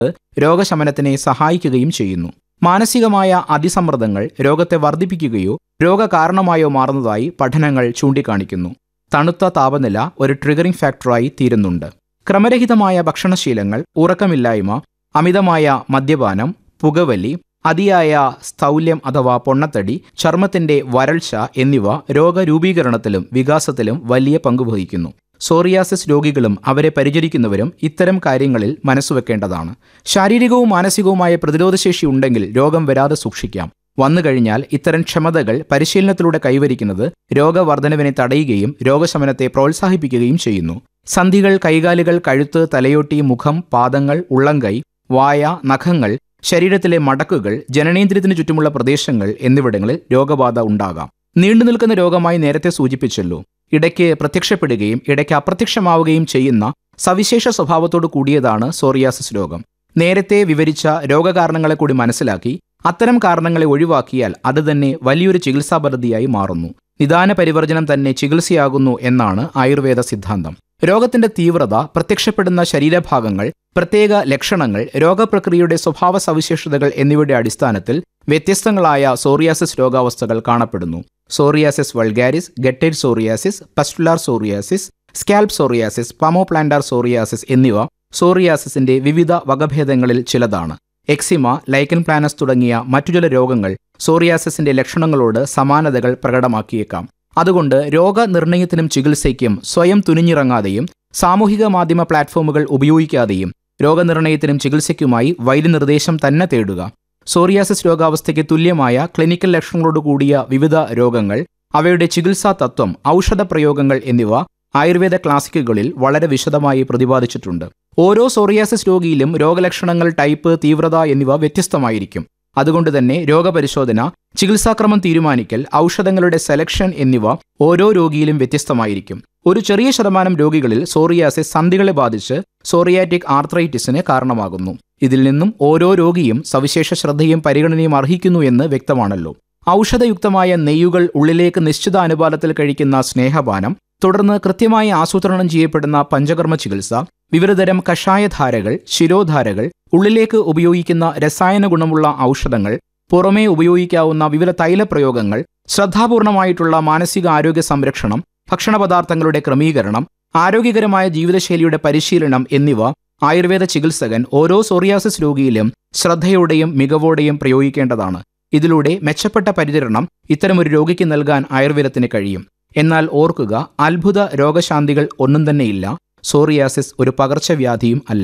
രോഗശമനത്തിനെ സഹായിക്കുകയും ചെയ്യുന്നു മാനസികമായ അതിസമ്മർദ്ദങ്ങൾ രോഗത്തെ വർദ്ധിപ്പിക്കുകയോ രോഗകാരണമായോ മാറുന്നതായി പഠനങ്ങൾ ചൂണ്ടിക്കാണിക്കുന്നു തണുത്ത താപനില ഒരു ട്രിഗറിംഗ് ഫാക്ടറായി തീരുന്നുണ്ട് ക്രമരഹിതമായ ഭക്ഷണശീലങ്ങൾ ഉറക്കമില്ലായ്മ അമിതമായ മദ്യപാനം പുകവലി അതിയായ സ്ഥൗല്യം അഥവാ പൊണ്ണത്തടി ചർമ്മത്തിന്റെ വരൾച്ച എന്നിവ രോഗരൂപീകരണത്തിലും വികാസത്തിലും വലിയ പങ്കുവഹിക്കുന്നു സോറിയാസിസ് രോഗികളും അവരെ പരിചരിക്കുന്നവരും ഇത്തരം കാര്യങ്ങളിൽ മനസ്സുവെക്കേണ്ടതാണ് ശാരീരികവും മാനസികവുമായ പ്രതിരോധശേഷി ഉണ്ടെങ്കിൽ രോഗം വരാതെ സൂക്ഷിക്കാം വന്നു കഴിഞ്ഞാൽ ഇത്തരം ക്ഷമതകൾ പരിശീലനത്തിലൂടെ കൈവരിക്കുന്നത് രോഗവർദ്ധനവിനെ തടയുകയും രോഗശമനത്തെ പ്രോത്സാഹിപ്പിക്കുകയും ചെയ്യുന്നു സന്ധികൾ കൈകാലുകൾ കഴുത്ത് തലയോട്ടി മുഖം പാദങ്ങൾ ഉള്ളംകൈ വായ നഖങ്ങൾ ശരീരത്തിലെ മടക്കുകൾ ജനനേന്ദ്രിയത്തിനു ചുറ്റുമുള്ള പ്രദേശങ്ങൾ എന്നിവിടങ്ങളിൽ രോഗബാധ ഉണ്ടാകാം നീണ്ടു നിൽക്കുന്ന രോഗമായി നേരത്തെ സൂചിപ്പിച്ചല്ലോ ഇടയ്ക്ക് പ്രത്യക്ഷപ്പെടുകയും ഇടയ്ക്ക് അപ്രത്യക്ഷമാവുകയും ചെയ്യുന്ന സവിശേഷ സ്വഭാവത്തോടു കൂടിയതാണ് സോറിയാസിസ് രോഗം നേരത്തെ വിവരിച്ച രോഗകാരണങ്ങളെ കൂടി മനസ്സിലാക്കി അത്തരം കാരണങ്ങളെ ഒഴിവാക്കിയാൽ അത് തന്നെ വലിയൊരു ചികിത്സാ പദ്ധതിയായി മാറുന്നു നിദാന പരിവർജനം തന്നെ ചികിത്സയാകുന്നു എന്നാണ് ആയുർവേദ സിദ്ധാന്തം രോഗത്തിന്റെ തീവ്രത പ്രത്യക്ഷപ്പെടുന്ന ശരീരഭാഗങ്ങൾ പ്രത്യേക ലക്ഷണങ്ങൾ രോഗപ്രക്രിയയുടെ സ്വഭാവ സവിശേഷതകൾ എന്നിവയുടെ അടിസ്ഥാനത്തിൽ വ്യത്യസ്തങ്ങളായ സോറിയാസിസ് രോഗാവസ്ഥകൾ കാണപ്പെടുന്നു psoriasis vulgaris guttate psoriasis pustular psoriasis scalp psoriasis palmoplantar psoriasis എന്നിവ സോറിയാസിസിന്റെ വിവിധ വകഭേദങ്ങളിൽ ചിലതാണ് എക്സിമ ലൈക്കൻ പ്ലാനസ് തുടങ്ങിയ മറ്റു ചില രോഗങ്ങൾ സോറിയാസിസിന്റെ ലക്ഷണങ്ങളോട് സമാനതകൾ പ്രകടമാക്കിയേക്കാം അതുകൊണ്ട് രോഗനിർണയത്തിനും ചികിത്സയ്ക്കും സ്വയം തുനിഞ്ഞിറങ്ങാതെയും സാമൂഹിക മാധ്യമ പ്ലാറ്റ്ഫോമുകൾ ഉപയോഗിക്കാതെയും രോഗനിർണയത്തിനും ചികിത്സയ്ക്കുമായി വൈദ്യനിർദ്ദേശം തന്നെ തേടുക സോറിയാസിസ് രോഗാവസ്ഥയ്ക്ക് തുല്യമായ ക്ലിനിക്കൽ ലക്ഷണങ്ങളോട് കൂടിയ വിവിധ രോഗങ്ങൾ അവയുടെ ചികിത്സാ തത്വം ഔഷധ പ്രയോഗങ്ങൾ എന്നിവ ആയുർവേദ ക്ലാസിക്കുകളിൽ വളരെ വിശദമായി പ്രതിപാദിച്ചിട്ടുണ്ട് ഓരോ സോറിയാസിസ് രോഗിയിലും രോഗലക്ഷണങ്ങൾ ടൈപ്പ് തീവ്രത എന്നിവ വ്യത്യസ്തമായിരിക്കും അതുകൊണ്ട് തന്നെ രോഗപരിശോധന ചികിത്സാക്രമം തീരുമാനിക്കൽ ഔഷധങ്ങളുടെ സെലക്ഷൻ എന്നിവ ഓരോ രോഗിയിലും വ്യത്യസ്തമായിരിക്കും ഒരു ചെറിയ ശതമാനം രോഗികളിൽ സോറിയാസിസ് സന്ധികളെ ബാധിച്ച് സോറിയാറ്റിക് ആർത്രൈറ്റിസിന് കാരണമാകുന്നു ഇതിൽ നിന്നും ഓരോ രോഗിയും സവിശേഷ ശ്രദ്ധയും പരിഗണനയും അർഹിക്കുന്നു എന്ന് വ്യക്തമാണല്ലോ ഔഷധയുക്തമായ നെയ്യുകൾ ഉള്ളിലേക്ക് നിശ്ചിത അനുപാതത്തിൽ കഴിക്കുന്ന സ്നേഹപാനം തുടർന്ന് കൃത്യമായി ആസൂത്രണം ചെയ്യപ്പെടുന്ന പഞ്ചകർമ്മ ചികിത്സ വിവിധതരം കഷായധാരകൾ ശിരോധാരകൾ ഉള്ളിലേക്ക് ഉപയോഗിക്കുന്ന രസായന ഗുണമുള്ള ഔഷധങ്ങൾ പുറമേ ഉപയോഗിക്കാവുന്ന വിവിധ തൈലപ്രയോഗങ്ങൾ ശ്രദ്ധാപൂർണമായിട്ടുള്ള മാനസിക ആരോഗ്യ സംരക്ഷണം ഭക്ഷണപദാർത്ഥങ്ങളുടെ ക്രമീകരണം ആരോഗ്യകരമായ ജീവിതശൈലിയുടെ പരിശീലനം എന്നിവ ആയുർവേദ ചികിത്സകൻ ഓരോ സോറിയാസിസ് രോഗിയിലും ശ്രദ്ധയോടെയും മികവോടെയും പ്രയോഗിക്കേണ്ടതാണ് ഇതിലൂടെ മെച്ചപ്പെട്ട പരിചരണം ഇത്തരമൊരു രോഗിക്ക് നൽകാൻ ആയുർവേദത്തിന് കഴിയും എന്നാൽ ഓർക്കുക അത്ഭുത രോഗശാന്തികൾ ഒന്നും തന്നെയില്ല സോറിയാസിസ് ഒരു പകർച്ചവ്യാധിയും അല്ല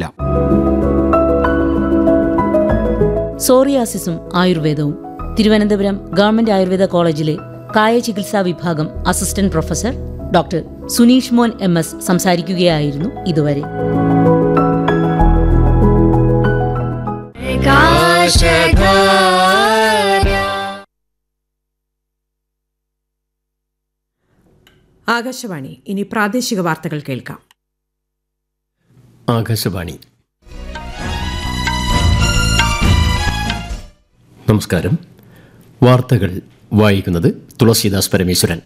സോറിയാസിസും ആയുർവേദവും തിരുവനന്തപുരം ഗവൺമെന്റ് ആയുർവേദ കോളേജിലെ കായ ചികിത്സാ വിഭാഗം അസിസ്റ്റന്റ് പ്രൊഫസർ ഡോക്ടർ സുനീഷ് മോൻ എം എസ് സംസാരിക്കുകയായിരുന്നു ഇതുവരെ ആകാശവാണി ഇനി പ്രാദേശിക വാർത്തകൾ കേൾക്കാം ആകാശവാണി നമസ്കാരം വാർത്തകൾ വായിക്കുന്നത് തുളസീദാസ് പരമേശ്വരൻ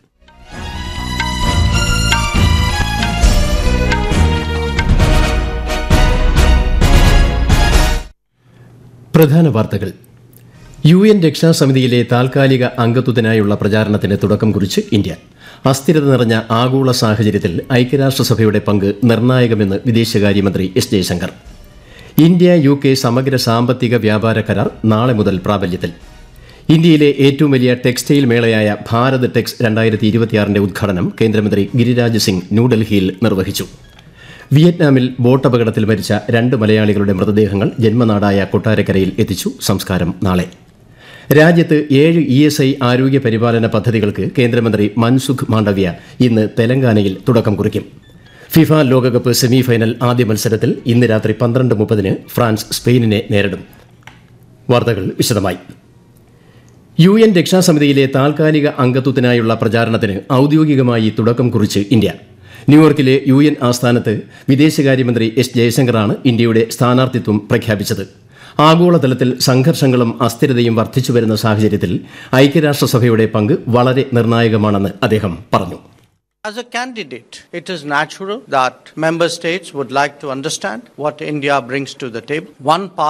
പ്രധാന വാർത്തകൾ യു എൻ രക്ഷാസമിതിയിലെ താൽക്കാലിക അംഗത്വത്തിനായുള്ള പ്രചാരണത്തിന് തുടക്കം കുറിച്ച് ഇന്ത്യ അസ്ഥിരത നിറഞ്ഞ ആഗോള സാഹചര്യത്തിൽ ഐക്യരാഷ്ട്രസഭയുടെ പങ്ക് നിർണായകമെന്ന് വിദേശകാര്യമന്ത്രി S Jaishankar India U K സമഗ്ര സാമ്പത്തിക വ്യാപാര കരാർ നാളെ മുതൽ പ്രാബല്യത്തിൽ ഇന്ത്യയിലെ ഏറ്റവും വലിയ ടെക്സ്റ്റൈൽ മേളയായ ഭാരത് ടെക്സ് രണ്ടായിരത്തി ഇരുപത്തിയാറിന്റെ ഉദ്ഘാടനം കേന്ദ്രമന്ത്രി ഗിരിരാജ് സിംഗ് ന്യൂഡൽഹിയിൽ നിർവഹിച്ചു വിയറ്റ്നാമിൽ ബോട്ട് അപകടത്തിൽ മരിച്ച രണ്ട് മലയാളികളുടെ മൃതദേഹങ്ങൾ ജന്മനാടായ കൊട്ടാരക്കരയിൽ എത്തിച്ചു സംസ്കാരം നാളെ രാജ്യത്ത് ഏഴ് ഇ എസ് ഐ ആരോഗ്യ പരിപാലന പദ്ധതികൾക്ക് കേന്ദ്രമന്ത്രി മൻസുഖ് മാണ്ഡവ്യ ഇന്ന് തെലങ്കാനയിൽ തുടക്കം കുറിക്കും ഫിഫ ലോകകപ്പ് സെമിഫൈനൽ ആദ്യ മത്സരത്തിൽ ഇന്ന് രാത്രി പന്ത്രണ്ട് മുപ്പതിന് ഫ്രാൻസ് സ്പെയിനിനെ നേരിടും വാർത്തകൾ വിശദമായി യു എൻ രക്ഷാസമിതിയിലെ താൽക്കാലിക അംഗത്വത്തിനായുള്ള പ്രചാരണത്തിന് ഔദ്യോഗികമായി തുടക്കം കുറിച്ച് ഇന്ത്യ ന്യൂയോർക്കിലെ യു എൻ ആസ്ഥാനത്ത് വിദേശകാര്യമന്ത്രി എസ് ജയശങ്കറാണ് ഇന്ത്യയുടെ സ്ഥാനാർത്ഥിത്വം പ്രഖ്യാപിച്ചത് ആഗോളതലത്തിൽ സംഘർഷങ്ങളും അസ്ഥിരതയും വർദ്ധിച്ചുവരുന്ന സാഹചര്യത്തിൽ ഐക്യരാഷ്ട്രസഭയുടെ പങ്ക് വളരെ നിർണായകമാണെന്ന് അദ്ദേഹം പറഞ്ഞു As a candidate, it is natural that member states would like to understand what India brings to the table. One part